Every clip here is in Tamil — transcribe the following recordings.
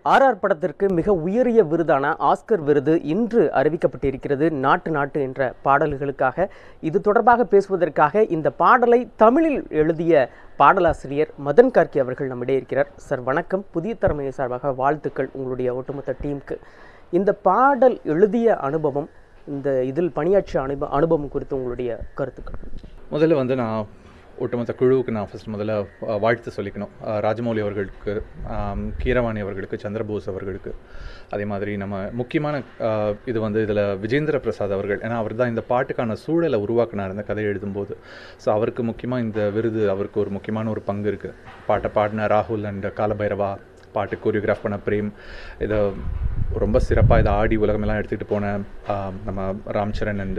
ஆர்ஆர் படத்திற்கு மிக உயரிய விருதான ஆஸ்கர் விருது இன்று அறிவிக்கப்பட்டிருக்கிறது நாட்டு நாட்டு என்ற பாடல்களுக்காக இது தொடர்பாக பேசுவதற்காக இந்த பாடலை தமிழில் எழுதிய பாடலாசிரியர் மதன் கார்கி அவர்கள் நம்மிடையே இருக்கிறார் சார் வணக்கம் புதிய தலைமை சார்பாக வாழ்த்துக்கள் உங்களுடைய ஒட்டுமொத்த டீமுக்கு இந்த பாடல் எழுதிய அனுபவம் இந்த இதில் பணியாற்றிய அனுபவ அனுபவம் குறித்து உங்களுடைய கருத்துக்கள் முதல்ல வந்து நான் ஒட்டுமொத்த குழுவுக்கு நான் ஃபஸ்ட் முதல்ல அஹ், வாழ்த்து சொல்லிக்கணும் அஹ், ராஜமௌலி அவர்களுக்கு ஆம், கீரவாணி அவர்களுக்கு சந்திரபோஸ் அவர்களுக்கு அதே மாதிரி நம்ம முக்கியமான அஹ், இது வந்து இதில் விஜேந்திர பிரசாத் அவர்கள் ஏன்னா அவர் தான் இந்த பாட்டுக்கான சூழலை உருவாக்கினார் இந்த கதை எழுதும்போது ஸோ அவருக்கு முக்கியமாக இந்த விருது அவருக்கு ஒரு முக்கியமான ஒரு பங்கு இருக்குது பாட்டை பாடின ராகுல் அண்ட் காலபைரவா பாட்டு கோரியோகிராஃப் பண்ண பிரேம் இதை ரொம்ப சிறப்பாக இதை ஆடி உலகமெல்லாம் எடுத்துகிட்டு போன ஆம், நம்ம Ram Charan and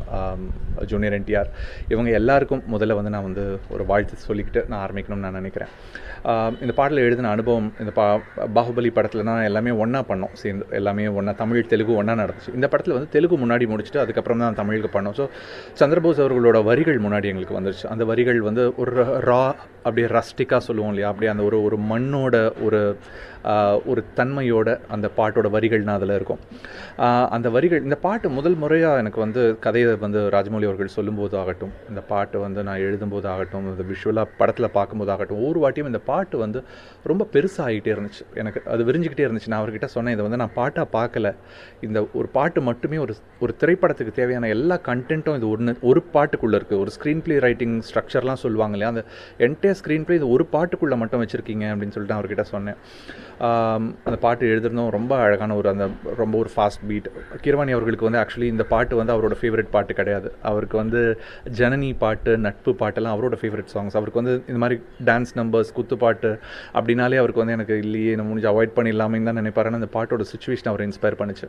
junior NTR இவங்க எல்லாருக்கும் முதல்ல வந்து நான் வந்து ஒரு வாழ்த்து சொல்லிக்கிட்டு நான் ஆரம்பிக்கணும்னு நான் நினைக்கிறேன் ஆம், இந்த பாடலை எழுதின அனுபவம் இந்த பா பாகுபலி படத்தில் நான் எல்லாமே ஒன்றா பண்ணோம் சேர்ந்து எல்லாமே ஒன்றா தமிழ் தெலுங்கு ஒன்றா நடந்துச்சு இந்த படத்தில் வந்து தெலுங்கு முன்னாடி முடிச்சுட்டு அதுக்கப்புறம் தான் தமிழுக்கு பண்ணோம் ஸோ சந்திரபோஸ் அவர்களோட வரிகள் முன்னாடி எங்களுக்கு வந்துருச்சு அந்த வரிகள் வந்து ஒரு ரா அப்படியே ரஸ்டிக்காக சொல்லுவோம் இல்லையா அப்படியே அந்த ஒரு ஒரு மண்ணோட ஒரு ஆஹ், ஒரு தன்மையோட அந்த பாட்டோட வரிகள்னா அதில் இருக்கும் ஆஹ், அந்த வரிகள் இந்த பாட்டு முதல் முறையாக எனக்கு வந்து கதையை வந்து ராஜமௌலி அவர்கள் சொல்லும்போது ஆகட்டும் இந்த பாட்டு வந்து நான் எழுதும்போது ஆகட்டும் இந்த விஷுவலாக படத்தில் பார்க்கும்போது ஆகட்டும் ஒவ்வொரு வாட்டியும் இந்த பாட்டு வந்து ரொம்ப பெருசாகிட்டே இருந்துச்சு எனக்கு அது விரிஞ்சுக்கிட்டே இருந்துச்சு நான் அவர்கிட்ட சொன்னேன் இதை வந்து நான் பாட்டாக பார்க்கல இந்த ஒரு பாட்டு மட்டுமே ஒரு ஒரு திரைப்படத்துக்கு தேவையான எல்லா கண்டென்ட்டும் இது ஒன்று ஒரு பாட்டுக்குள்ளே இருக்குது ஒரு ஸ்க்ரீன் ப்ளே ரைட்டிங் ஸ்ட்ரக்சர்லாம் சொல்லுவாங்க இல்லையா அந்த என்டையர் ஸ்க்ரீன் ப்ளே இது ஒரு பாட்டுக்குள்ளே மட்டும் வச்சுருக்கீங்க அப்படின்னு சொல்லிட்டு நான் அவர்கிட்ட சொன்னேன் ஆம், அந்த பாட்டு எழுதுறதும் ரொம்ப அழகான ஒரு அந்த ரொம்ப ஒரு ஃபாஸ்ட் பீட் கீரவாணி அவர்களுக்கு வந்து ஆக்சுவலி இந்த பாட்டு வந்து அவரோட ஃபேவரட் பாட்டு கிடையாது அவருக்கு வந்து ஜனனி பாட்டு நட்பு பாட்டெல்லாம் அவரோட ஃபேவரட் சாங்ஸ் அவருக்கு வந்து இந்த மாதிரி டான்ஸ் நம்பர்ஸ் குத்து பாட்டு அப்படின்னாலே அவருக்கு வந்து எனக்கு இல்லையே நம்ம முடிஞ்சு அவாய்ட் பண்ணிடலாமே தான் நினைப்பாரு ஆனா அந்த பாட்டோட சுச்சுவேஷன் அவர் இன்ஸ்பயர் பண்ணுச்சு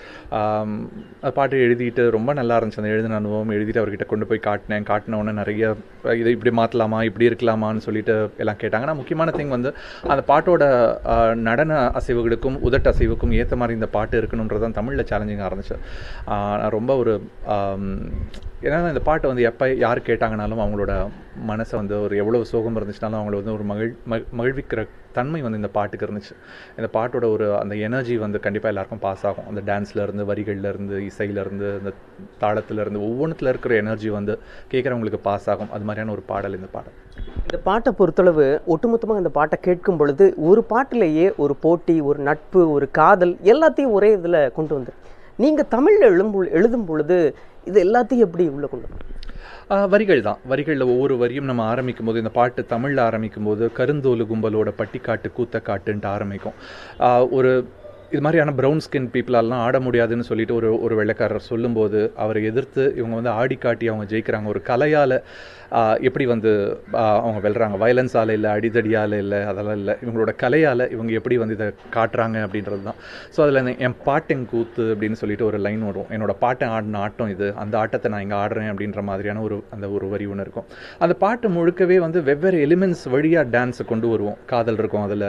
ஆம், அந்த பாட்டு எழுதிட்டு ரொம்ப நல்லா இருந்துச்சு அந்த எழுதின அனுபவம் எழுதிட்டு அவர்கிட்ட கொண்டு போய் காட்டினேன் காட்டின உடனே நிறைய அஹ், இதை இப்படி மாற்றலாமா இப்படி இருக்கலாமான்னு சொல்லிட்டு எல்லாம் கேட்டாங்க ஆனால் முக்கியமான திங் வந்து அந்த பாட்டோட ஆஹ், நடன அசைவுகளுக்கும் உதட்டு அசைவுக்கும் ஏற்ற மாதிரி இந்த பாட்டு இருக்கணுன்றது தான் தமிழில் சேலஞ்சிங்காக இருந்துச்சு ஆஹ், நான் ரொம்ப ஒரு ஆம், ஏன்னா இந்த பாட்டை வந்து எப்போ யார் கேட்டாங்கனாலும் அவங்களோட மனசை வந்து ஒரு எவ்வளோ சோகம் இருந்துச்சுனாலும் அவங்கள வந்து ஒரு மகிழ் ம- மகிழ்விக்கிற தன்மை வந்து இந்த பாட்டுக்கு இருந்துச்சு இந்த பாட்டோட ஒரு அந்த எனர்ஜி வந்து கண்டிப்பாக எல்லாருக்கும் பாஸ் ஆகும் அந்த டான்ஸ்ல இருந்து வரிகள்ல இருந்து இசையில இருந்து அந்த தாளத்துல இருந்து ஒவ்வொன்றுத்துல இருக்கிற எனர்ஜி வந்து கேட்குறவங்களுக்கு பாஸ் ஆகும் அது மாதிரியான ஒரு பாடல் இந்த பாடல் இந்த பாட்டை பொறுத்தளவு ஒட்டுமொத்தமாக இந்த பாட்டை கேட்கும் பொழுது ஒரு பாட்டிலேயே ஒரு போட்டி ஒரு நட்பு ஒரு காதல் எல்லாத்தையும் ஒரே இதில் கொண்டு வந்து நீங்கள் தமிழில் எழுதும் பொழு- எழுதும் பொழுது இது எல்லாத்தையும் எப்படி உள்ள கொண்டு வந்தீங்க? ஆஹ் வரிகள் தான் வரிகளில் ஒவ்வொரு வரியும் நம்ம ஆரம்பிக்கும் போது இந்த பாட்டு தமிழில் ஆரம்பிக்கும் போது கருந்தோலு கும்பலோட பட்டிக்காட்டு கூத்த காட்டுன்ட்டு ஆரம்பிக்கும் ஆஹ் ஒரு இது மாதிரியான ப்ரௌன் ஸ்கின் பீப்புளாலாம் ஆட முடியாதுன்னு சொல்லிட்டு ஒரு ஒரு வெள்ளைக்காரர் சொல்லும்போது அவரை எதிர்த்து இவங்க வந்து ஆடி காட்டி அவங்க ஜெயிக்கிறாங்க ஒரு கலையால் எப்படி வந்து ஆஹ் அவங்க வெல்றாங்க வயலன்ஸால் இல்லை அடிதடியால் இல்லை அதெல்லாம் இல்லை இவங்களோட கலையால் இவங்க எப்படி வந்து இதை காட்டுறாங்க அப்படின்றது தான் ஸோ அதில் என் பாட்டன் கூத்து அப்படின்னு சொல்லிட்டு ஒரு லைன் வரும் என்னோட பாட்டை ஆடின ஆட்டம் இது அந்த ஆட்டத்தை நான் இங்கே ஆடுறேன் அப்படின்ற மாதிரியான ஒரு அந்த ஒரு வரி ஒன்று இருக்கும் அந்த பாட்டு முழுக்கவே வந்து வெவ்வேறு எலிமெண்ட்ஸ் வழியாக டான்ஸை கொண்டு வருவோம் காதல் இருக்கும் அதில்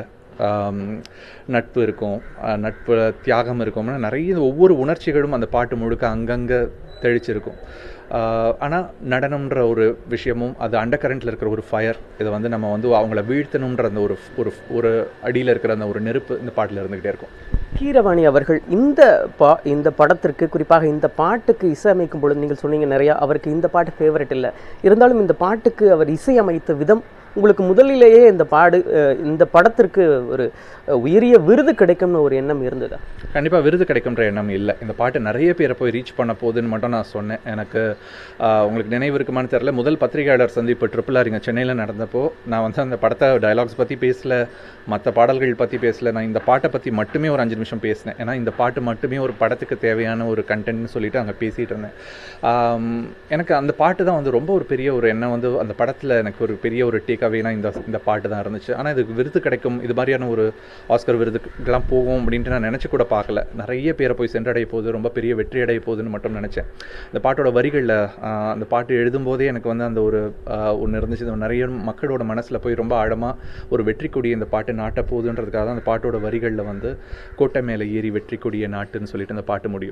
நட்பு இருக்கும் ஆஹ் நட்பு தியாகம் இருக்கும்னா நிறைய ஒவ்வொரு உணர்ச்சிகளும் அந்த பாட்டு முழுக்க அங்கங்கே தெளிச்சிருக்கும் ஆனால் நடனம்ன்ற ஒரு விஷயமும் அது அண்டர் கரண்ட்டில் இருக்கிற ஒரு ஃபயர் இதை வந்து நம்ம வந்து அவங்கள வீழ்த்தணுன்ற அந்த ஒரு ஒரு ஒரு அடியில் இருக்கிற அந்த ஒரு நெருப்பு இந்த பாட்டில் இருந்துக்கிட்டே இருக்கும் கீரவாணி அவர்கள் இந்த பா இந்த படத்திற்கு குறிப்பாக இந்த பாட்டுக்கு இசையமைக்கும் பொழுது நீங்கள் சொன்னீங்க நிறையா அவருக்கு இந்த பாட்டு ஃபேவரட் இல்லை இருந்தாலும் இந்த பாட்டுக்கு அவர் இசையமைத்த விதம் உங்களுக்கு முதலிலேயே இந்த பாடு அஹ், இந்த படத்திற்கு ஒரு அஹ், உயரிய விருது கிடைக்கும்னு ஒரு எண்ணம் இருந்ததா கண்டிப்பாக விருது கிடைக்கும்ன்ற எண்ணம் இல்லை இந்த பாட்டு நிறைய பேரை போய் ரீச் பண்ண போகுதுன்னு மட்டும் நான் சொன்னேன் எனக்கு ஆஹ், உங்களுக்கு நினைவு இருக்குமான்னு தெரியல முதல் பத்திரிகையாளர் சந்திப்பு ட்ரிபிள் ஆர் இங்கே சென்னையில் நடந்தப்போ நான் வந்து அந்த படத்தை டயலாக்ஸ் பற்றி பேசல மற்ற பாடல்கள் பற்றி பேசல நான் இந்த பாட்டை பற்றி மட்டுமே ஒரு அஞ்சு நிமிஷம் பேசினேன் ஏன்னா இந்த பாட்டு மட்டுமே ஒரு படத்துக்கு தேவையான ஒரு கண்டென்ட்னு சொல்லிட்டு அங்கே பேசிகிட்டு இருந்தேன் ஆம், எனக்கு அந்த பாட்டு தான் வந்து ரொம்ப ஒரு பெரிய ஒரு எண்ணம் வந்து அந்த படத்தில் எனக்கு ஒரு பெரிய ஒரு டேக்அவேனா இந்த இந்த பாட்டு தான் இருந்துச்சு ஆனால் இதுக்கு விருது கிடைக்கும் இது மாதிரியான ஒரு ஆஸ்கர் விருதுக்கெல்லாம் போகும் அப்படின்ட்டு நான் நினச்சி கூட பார்க்கல நிறைய பேரை போய் சென்றடைய போகுது ரொம்ப பெரிய வெற்றி அடைய போகுதுன்னு மட்டும் நினச்சேன் இந்த பாட்டோட வரிகளில் அந்த பாட்டு எழுதும்போதே எனக்கு வந்து அந்த ஒரு ஒன்று இருந்துச்சு இது நிறைய மக்களோட மனசில் போய் ரொம்ப ஆழமாக ஒரு வெற்றி கொடி இந்த பாட்டு நாட்ட போகுதுன்றதுக்காக தான் அந்த பாட்டோட வரிகளில் வந்து கோட்டை மேலே ஏறி வெற்றி கொடியை நாட்டுன்னு சொல்லிட்டு அந்த பாட்டு முடியும்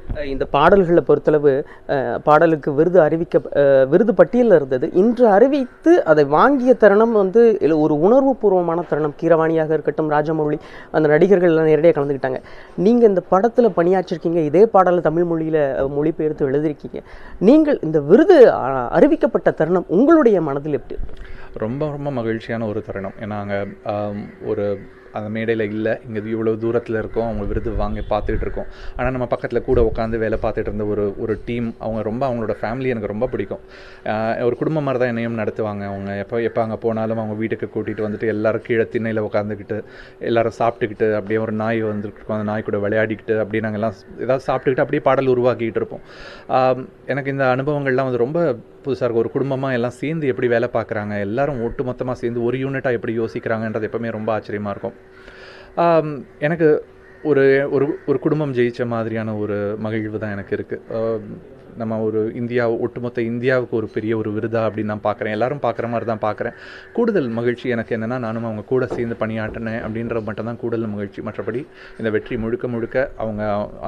அஹ் இந்த பாடல்களை பொறுத்தளவு அஹ், பாடலுக்கு விருது அறிவிக்க அஹ், விருது பட்டியலில் இருந்தது இன்று அறிவித்து அதை வாங்கிய தருணம் வந்து இல்ல ஒரு உணர்வுபூர்வமான தருணம் கீரவாணியாக இருக்கட்டும் ராஜமௌழி அந்த நடிகர்கள் எல்லாம் நேரடியாக கலந்துக்கிட்டாங்க நீங்கள் இந்த படத்தில் பணியாற்றிருக்கீங்க இதே பாடலை தமிழ் மொழியில் மொழிபெயர்த்து எழுதியிருக்கீங்க நீங்கள் இந்த விருது அஹ், அறிவிக்கப்பட்ட தருணம் உங்களுடைய மனதில் எப்படி ரொம்ப ரொம்ப மகிழ்ச்சியான ஒரு தருணம் ஏன்னா அங்கே ஒரு அந்த மேடையில் இல்லை இங்கே இவ்வளோ தூரத்தில் இருக்கோம் அவங்க விருது வாங்கி பார்த்துட்டு இருக்கோம் ஆனால் நம்ம பக்கத்தில் கூட உட்காந்து வேலை பார்த்துட்டு இருந்த ஒரு ஒரு டீம் அவங்க ரொம்ப அவங்களோட ஃபேமிலி எனக்கு ரொம்ப பிடிக்கும் ஆஹ் ஒரு குடும்பம் மாதிரி தான் என்னையும் நடத்துவாங்க அவங்க எப்போ எப்போ அங்கே போனாலும் அவங்க வீட்டுக்கு கூட்டிகிட்டு வந்துட்டு எல்லாரும் கீழே திண்ணையில் உட்காந்துக்கிட்டு எல்லாரும் சாப்பிட்டுக்கிட்டு அப்படியே ஒரு நாய் வந்துருக்கும் அந்த நாய் கூட விளையாடிக்கிட்டு அப்படியே நாங்கள் எல்லாம் ஏதாவது சாப்பிட்டுக்கிட்டு அப்படியே பாடல் உருவாக்கிட்டு இருப்போம் ஆம், எனக்கு இந்த அனுபவங்கள்லாம் வந்து ரொம்ப புதுசாக இருக்கும் ஒரு குடும்பமாக எல்லாம் சேர்ந்து எப்படி வேலை பார்க்குறாங்க எல்லாரும் ஒட்டு மொத்தமாக சேர்ந்து ஒரு யூனிட்டாக எப்படி யோசிக்கிறாங்கன்றது எப்பவுமே ரொம்ப ஆச்சரியமாக இருக்கும் ஆம், எனக்கு ஒரு ஒரு ஒரு குடும்பம் ஜெயிச்ச மாதிரியான ஒரு மகிழ்வு தான் எனக்கு இருக்குது நம்ம ஒரு இந்தியா ஒட்டுமொத்த இந்தியாவுக்கு ஒரு பெரிய ஒரு விருதா அப்படின்னு நான் பார்க்குறேன் எல்லாரும் பார்க்குற மாதிரி தான் பார்க்குறேன் கூடுதல் மகிழ்ச்சி எனக்கு என்னென்னா நானும் அவங்க கூட சேர்ந்து பணியாற்றினேன் அப்படின்ற மட்டும் தான் கூடுதல் மகிழ்ச்சி மற்றபடி இந்த வெற்றி முழுக்க முழுக்க அவங்க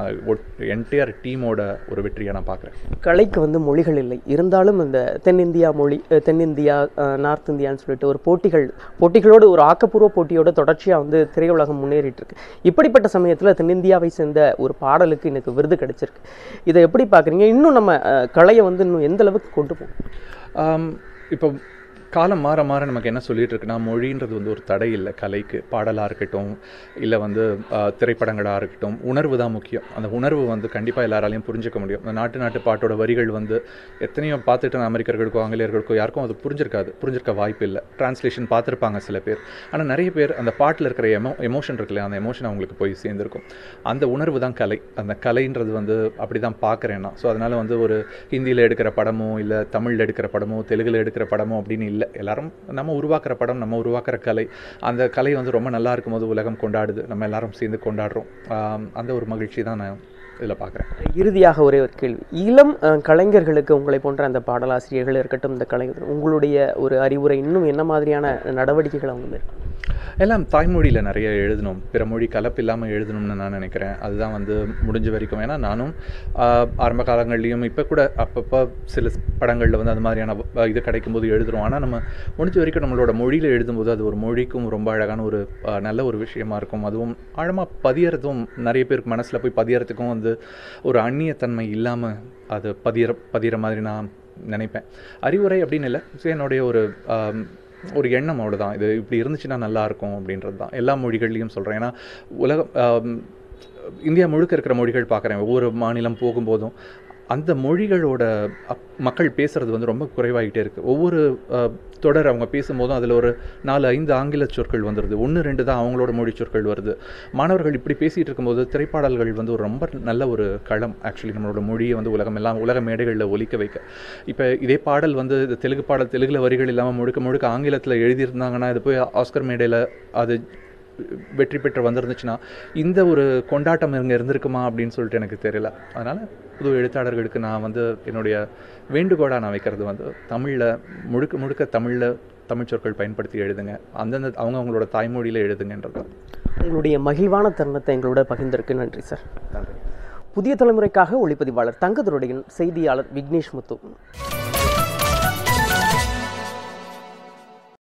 என்டையர் டீமோட ஒரு வெற்றியை நான் பார்க்குறேன் கலைக்கு வந்து மொழிகள் இல்லை இருந்தாலும் இந்த தென்னிந்தியா மொழி அஹ், தென்னிந்தியா அஹ், நார்த் இந்தியான்னு சொல்லிட்டு ஒரு போட்டிகள் போட்டிகளோடு ஒரு ஆக்கப்பூர்வ போட்டியோட தொடர்ச்சியாக வந்து திரையுலகம் முன்னேறிட்டு இருக்கு இப்படிப்பட்ட சமயத்தில் தென்னிந்தியாவை சேர்ந்த ஒரு பாடலுக்கு எனக்கு விருது கிடைச்சிருக்கு இதை எப்படி பார்க்குறீங்க இன்னும் நம்ம அஹ், கலையை வந்து இன்னும் எந்த அளவுக்கு கொண்டு போகும் ஆம், இப்போ காலம் மாற மாற நமக்கு என்ன சொல்லிட்டு இருக்குன்னா மொழின்றது வந்து ஒரு தடை இல்லை கலைக்கு பாடலாக இருக்கட்டும் இல்லை வந்து திரைப்படங்களாக இருக்கட்டும் உணர்வு தான் முக்கியம் அந்த உணர்வு வந்து கண்டிப்பாக எல்லாராலையும் புரிஞ்சுக்க முடியும் இந்த நாட்டு நாட்டு பாட்டோட வரிகள் வந்து எத்தனையோ பார்த்துட்டு அமெரிக்கர்களுக்கோ ஆங்கிலேயர்களுக்கோ யாருக்கும் அது புரிஞ்சிருக்காது புரிஞ்சிருக்க வாய்ப்பு இல்லை டிரான்ஸ்லேஷன் பார்த்துருப்பாங்க சில பேர் ஆனால் நிறைய பேர் அந்த பாட்டில் இருக்கிற எமோ எமோஷன் இருக்குல்ல அந்த எமோஷன் அவங்களுக்கு போய் சேர்ந்துருக்கும் அந்த உணர்வு தான் கலை அந்த கலைன்றது வந்து அப்படி தான் பார்க்குறேன் நான் ஸோ அதனால் வந்து ஒரு ஹிந்தியில் எடுக்கிற படமோ இல்லை தமிழில் எடுக்கிற படமோ தெலுங்கில் எடுக்கிற படமோ அப்படின்னு இல்லை எல்லாரும் நம்ம உருவாக்குற படம் நம்ம உருவாக்குற கலை அந்த கலை வந்து ரொம்ப நல்லா இருக்கும்போது உலகம் கொண்டாடுது நம்ம எல்லாரும் சேர்ந்து கொண்டாடுறோம் ஆம், அந்த ஒரு மகிழ்ச்சி தான் நான் இதில் பார்க்குறேன் இறுதியாக ஒரே ஒரு கேள்வி இளம் அஹ், கலைஞர்களுக்கு உங்களை போன்ற அந்த பாடலாசிரியர்கள் இருக்கட்டும் இந்த கலைஞர் உங்களுடைய ஒரு அறிவுரை இன்னும் என்ன மாதிரியான நடவடிக்கைகள் அவங்க மேற்கொள்ளும் எல்லாம் தாய்மொழியில் நிறைய எழுதணும் பிற மொழி கலப்பு இல்லாமல் எழுதணும்னு நான் நினைக்கிறேன் அதுதான் வந்து முடிஞ்ச வரைக்கும் ஏன்னா நானும் ஆஹ், ஆரம்ப காலங்கள்லேயும் இப்போ கூட அப்பப்போ சில படங்களில் வந்து அது மாதிரியான வ- இது கிடைக்கும்போது எழுதுறோம் ஆனால் நம்ம முடிஞ்ச வரைக்கும் நம்மளோட மொழியில் எழுதும்போது அது ஒரு மொழிக்கும் ரொம்ப அழகான ஒரு ஆஹ், நல்ல ஒரு விஷயமா இருக்கும் அதுவும் ஆழமாக பதியறதும் நிறைய பேருக்கு மனசில் போய் பதியறதுக்கும் வந்து ஒரு அந்நியத்தன்மை இல்லாமல் அது பதியற பதிகிற மாதிரி நான் நினைப்பேன் அறிவுரை அப்படின்னு இல்லை So, என்னுடைய ஒரு ஆம், ஒரு எண்ணம் அவ்வளோதான் இது இப்படி இருந்துச்சுன்னா நல்லா இருக்கும் அப்படின்றது தான் எல்லா மொழிகள்லையும் சொல்கிறேன் ஏன்னா உலகம் ஆம், இந்தியா முழுக்க இருக்கிற மொழிகள் பார்க்குறேன் ஒவ்வொரு மாநிலம் போகும்போதும் அந்த மொழிகளோட அப்- மக்கள் பேசுறது வந்து ரொம்ப குறைவாகிட்டே இருக்குது ஒவ்வொரு அஹ், தொடர் அவங்க பேசும்போதும் அதில் ஒரு நாலு ஐந்து ஆங்கில சொற்கள் வந்துடுது ஒன்று ரெண்டு தான் அவங்களோட மொழி சொற்கள் வருது மாணவர்கள் இப்படி பேசிகிட்டு இருக்கும்போது திரைப்பாடல்கள் வந்து ஒரு ரொம்ப நல்ல ஒரு களம் ஆக்சுவலி நம்மளோட மொழியை வந்து உலகம் எல்லாம் உலக மேடைகளில் ஒலிக்க வைக்க இப்போ இதே பாடல் வந்து இது தெலுங்கு பாடல் தெலுங்குல வரிகள் இல்லாமல் முழுக்க முழுக்க ஆங்கிலத்தில் எழுதியிருந்தாங்கன்னா இது போய் ஆஸ்கர் மேடையில் அது வெற்றி பெற்று வந்திருந்துச்சுன்னா இந்த ஒரு கொண்டாட்டம் இங்கே இருந்திருக்குமா அப்படின்னு சொல்லிட்டு எனக்கு தெரியல அதனால் புது எழுத்தாளர்களுக்கு நான் வந்து என்னுடைய வேண்டுகோளாக நான் வைக்கிறது வந்து தமிழில் முழுக்க முழுக்க தமிழில் தமிழ் சொற்கள் பயன்படுத்தி எழுதுங்க அந்தந்த அவங்க அவங்களோட தாய்மொழியில் எழுதுங்கன்றது தான் உங்களுடைய மகிழ்வான தருணத்தை எங்களோட பகிர்ந்திருக்கு நன்றி சார் நன்றி புதிய தலைமுறைக்காக ஒளிப்பதிவாளர் தங்கதுருடையின் செய்தியாளர் விக்னேஷ் முத்து